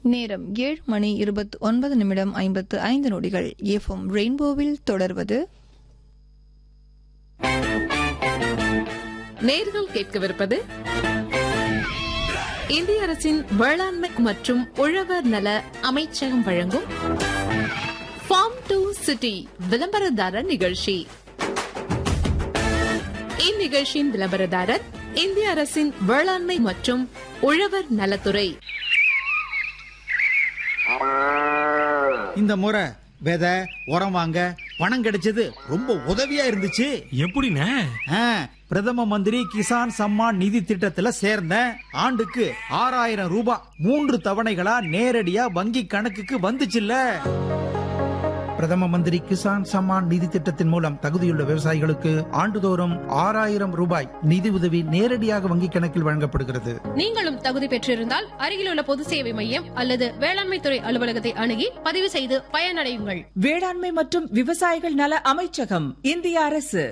நேரம் ஏழு மணி இருபத்தி ஒன்பது நிமிடம் ஐம்பத்து ஐந்து நொடிகள் எஃப்எம் ரெயின்போவில் தொடர்வது நேர்கள் கேட்கவிருப்பது இந்திய அரசின் வேளாண்மை மற்றும் உழவர் நல அமைச்சகம் வழங்கும் ஃபார்ம் டு சிட்டி விளம்பரதாரர் நிகழ்ச்சி இந்நிகழ்ச்சியின் விளம்பரதாரர் இந்திய அரசின் வேளாண்மை மற்றும் உழவர் நலத்துறை இந்த முறை விதை உரம் வாங்க பணம் கிடைச்சது ரொம்ப உதவியா இருந்துச்சு எப்படிண்ணே ஆ, பிரதம மந்திரி கிசான் சம்மான் நிதி திட்டத்துல சேர்ந்தேன் ஆண்டுக்கு ஆறாயிரம் ரூபாய் மூன்று தவணைகளா நேரடியா வங்கி கணக்குக்கு வந்துச்சுல்ல பிரதம மந்திரி கிசான் சம்மான் நிதி திட்டத்தின் மூலம் தகுதியுள்ள விவசாயிகளுக்கு ஆண்டுதோறும் ஆறாயிரம் ரூபாய் நிதி உதவி நேரடியாக வங்கிக் கணக்கில் வழங்கப்படுகிறது நீங்களும் தகுதி பெற்றிருந்தால் அருகிலுள்ள பொது சேவை மையம் அல்லது வேளாண்மை துறை அலுவலகத்தை அணுகி பதிவு செய்து பயனடையுங்கள் வேளாண்மை மற்றும் விவசாயிகள் நல அமைச்சகம் இந்திய அரசு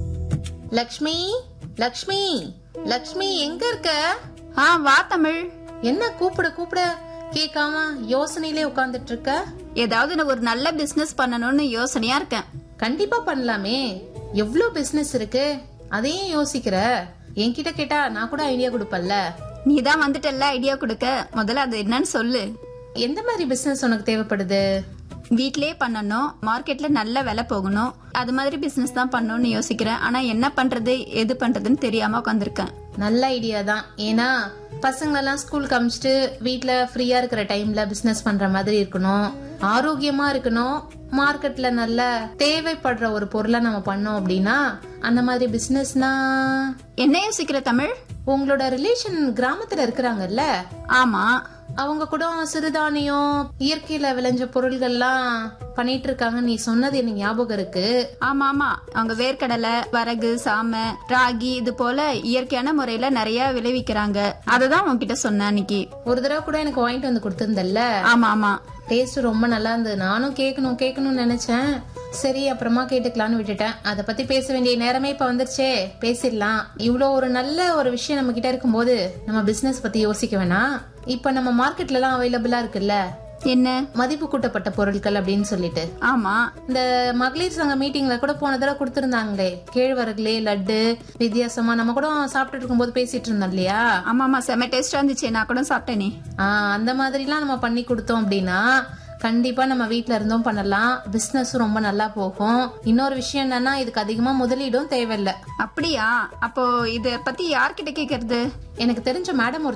லக்ஷ்மி லக்ஷ்மி லக்ஷ்மி எங்க இருக்க ஆ வா தமிழ் என்ன கூப்பிட கூப்பிட கேட்காம யோசனையிலே உட்கார்ந்துட்டு இருக்க ஏதாவது நான் ஒரு நல்ல பிசினஸ் பண்ணணும்னு யோசனையா இருக்கேன் கண்டிப்பா பண்ணலாமே எவ்ளோ பிசினஸ் இருக்கு அதையும் யோசிக்கிற என்கிட்ட கேட்டா நான் கூட ஐடியா கொடுப்பல்ல நீ தான் வந்துட்டல்ல ஐடியா கொடுக்க முதல்ல அது என்னன்னு சொல்லு எந்த மாதிரி பிசினஸ் உனக்கு தேவைப்படுது வீட்லயே பண்ணணும் மார்க்கெட்ல நல்ல விலை போகணும் அது மாதிரி பிசினஸ் தான் பண்ணணும்னு யோசிக்கிறேன் ஆனா என்ன பண்றது எது பண்றதுன்னு தெரியாம உட்காந்துருக்கேன் நல்ல ஐடியா தான் ஏன்னா பசங்களெல்லாம் ஸ்கூலுக்கு அமிச்சிட்டு வீட்ல ஃப்ரீயா இருக்கிற டைம்ல பிசினஸ் பண்ற மாதிரி இருக்கணும் ஆரோக்கியமா இருக்கணும் மார்க்கெட்ல நல்ல தேவைப்படுற ஒரு பொருளை நம்ம பண்ணோம் அப்படின்னா அந்த மாதிரி பிசினஸ்னா என்ன யோசிக்கிற தமிழ் உங்களோட ரிலேஷன் கிராமத்துல இருக்கிறாங்கல்ல ஆமா அவங்க கூட சிறுதானியம் இயற்கையில விளைஞ்ச பொருள்கள்லாம் பண்ணிட்டு இருக்காங்க நீ சொன்னது எனக்கு ஞாபகம் இருக்கு ஆமா ஆமா அவங்க வேர்க்கடலை வரகு சாமை ராகி இது போல இயற்கையான முறையில நிறைய விளைவிக்கிறாங்க அததான் உன்கிட்ட சொன்னேன் அன்னைக்கு ஒரு தடவை கூட எனக்கு வாங்கிட்டு வந்து கொடுத்திருந்தல்ல ஆமா ஆமா டேஸ்ட் ரொம்ப நல்லா இருந்தது நானும் கேட்கணும் கேட்கணும்னு நினைச்சேன் சரி அப்புறமா கேட்டுக்கலாம்னு விட்டுட்டேன் அதை பத்தி பேச வேண்டிய நேரமே இப்ப வந்துருச்சே பேசிடலாம் இவ்வளோ ஒரு நல்ல ஒரு விஷயம் நம்ம கிட்ட இருக்கும்போது நம்ம பிசினஸ் பத்தி யோசிக்க வேணாம் இப்ப நம்ம மார்க்கெட்ல எல்லாம் அவைலபிளா இருக்குல்ல என்ன மதிப்பு கூட்டப்பட்ட பொருட்கள் அப்படின்னு சொல்லிட்டு ஆமா இந்த மகளிர் சங்க மீட்டிங்ல கூட போன தடவை கொடுத்திருந்தாங்களே கேழ்வரகுலே லட்டு வித்தியாசமா நம்ம கூட சாப்பிட்டுட்டு இருக்கும்போது பேசிட்டு இருந்தோம் இல்லையா ஆமா ஆமா செம டேஸ்டா இருந்துச்சு நான் கூட சாப்பிட்டேனே ஆஹ் அந்த மாதிரிலாம் நம்ம பண்ணி கொடுத்தோம் அப்படின்னா கண்டிப்பா நம்ம வீட்ல இருந்தும் பண்ணலாம் பிசினஸும் ரொம்ப நல்லா போகும் இன்னொரு விஷயம் என்னன்னா இதுக்கு அதிகமா முதலீடும் தேவையில்லை அப்படியா அப்போ இத பத்தி யார்கிட்ட கேக்குறது எனக்கு தெரிஞ்ச மேடம்